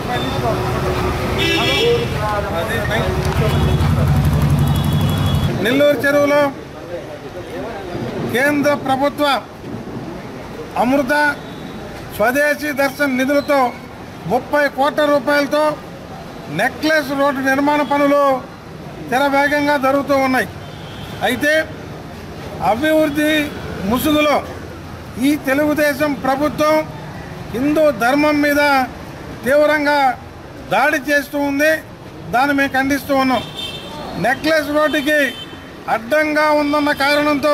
నెల్లూరు చెరువులో కేంద్ర ప్రభుత్వ అమృత స్వదేశీ దర్శన్ నిధులతో ముప్పై కోట్ల రూపాయలతో నెక్లెస్ రోడ్డు నిర్మాణ పనులు తెరవేగంగా జరుగుతూ ఉన్నాయి అయితే అభివృద్ధి ముసుగులో ఈ తెలుగుదేశం ప్రభుత్వం హిందూ ధర్మం మీద తీవ్రంగా దాడి చేస్తూ ఉంది దాన్ని మేము ఖండిస్తూ ఉన్నాం నెక్లెస్ రోడ్డుకి అడ్డంగా ఉందన్న కారణంతో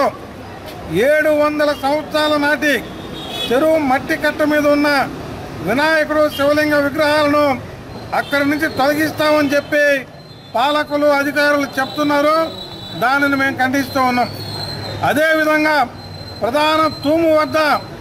ఏడు వందల సంవత్సరాల నాటి చెరువు మట్టి కట్ట మీద ఉన్న వినాయకుడు శివలింగ విగ్రహాలను అక్కడి నుంచి తొలగిస్తామని చెప్పి పాలకులు అధికారులు చెప్తున్నారు దానిని మేము ఖండిస్తూ ఉన్నాం అదేవిధంగా ప్రధాన తూము వద్ద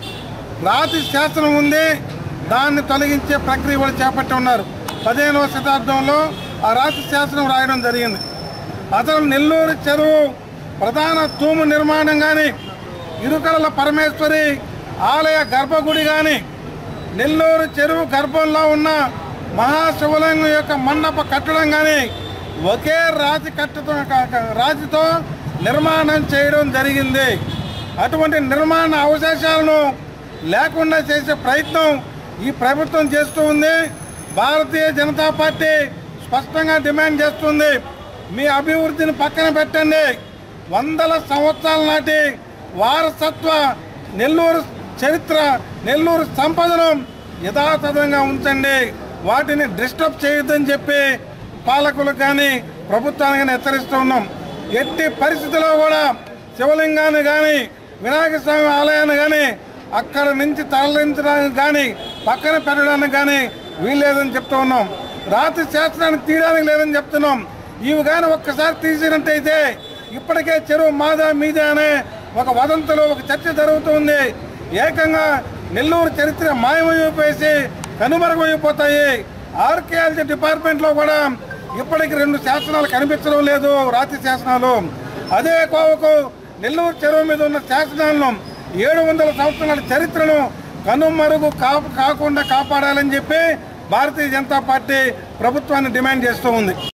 రాతి శాస్త్రం ఉంది దాన్ని తొలగించే ప్రక్రియ కూడా చేపట్టి ఉన్నారు పదిహేనవ శతాబ్దంలో ఆ రాతి శాస్త్రం రాయడం జరిగింది అసలు నెల్లూరు చెరువు ప్రధాన తూము నిర్మాణం కానీ ఇరుకల పరమేశ్వరి ఆలయ గర్భగుడి కానీ నెల్లూరు చెరువు గర్భంలో ఉన్న మహాశివలింగం యొక్క మండప కట్టడం కానీ ఒకే రాతి కట్టతో క- క- రాతితో నిర్మాణం చేయడం జరిగింది అటువంటి నిర్మాణ అవశేషాలను లేకుండా చేసే ప్రయత్నం ఈ ప్రభుత్వం చేస్తూ ఉంది భారతీయ జనతా పార్టీ స్పష్టంగా డిమాండ్ చేస్తుంది మీ అభివృద్ధిని పక్కన పెట్టండి వందల సంవత్సరాల నాటి వారసత్వ నెల్లూరు చరిత్ర నెల్లూరు సంపదను యథాతథంగా ఉంచండి వాటిని డిస్టర్బ్ చేయొద్దని చెప్పి పాలకులకు కానీ ప్రభుత్వానికి కానీ హెచ్చరిస్తూ ఉన్నాం ఎట్టి పరిస్థితుల్లో కూడా శివలింగాన్ని కానీ వినాయక స్వామి ఆలయాన్ని కానీ అక్కడ నుంచి తరలించడానికి కానీ పక్కన పెట్టడానికి కానీ వీల్లేదని చెప్తూ ఉన్నాం రాత్రి శాస్త్రాన్ని తీయడానికి లేదని చెప్తున్నాం ఇవి కానీ ఒక్కసారి తీసినట్టయితే ఇప్పటికే చెరువు మాదా మీదే అనే ఒక వదంతులు ఒక చర్చ జరుగుతుంది ఏకంగా నెల్లూరు చరిత్ర మాయమైపోయేసి కనుమరుగైపోతాయి ఆర్కియాలజీ డిపార్ట్మెంట్లో కూడా ఇప్పటికి రెండు శాసనాలు కనిపించడం లేదు రాతి శాసనాలు అదే కోవకు నెల్లూరు చెరువు మీద ఉన్న శాసనాలను ఏడు వందల సంవత్సరాల చరిత్రను కనుమరుగు కాపు కాకుండా కాపాడాలని చెప్పి భారతీయ జనతా పార్టీ ప్రభుత్వాన్ని డిమాండ్ చేస్తూ ఉంది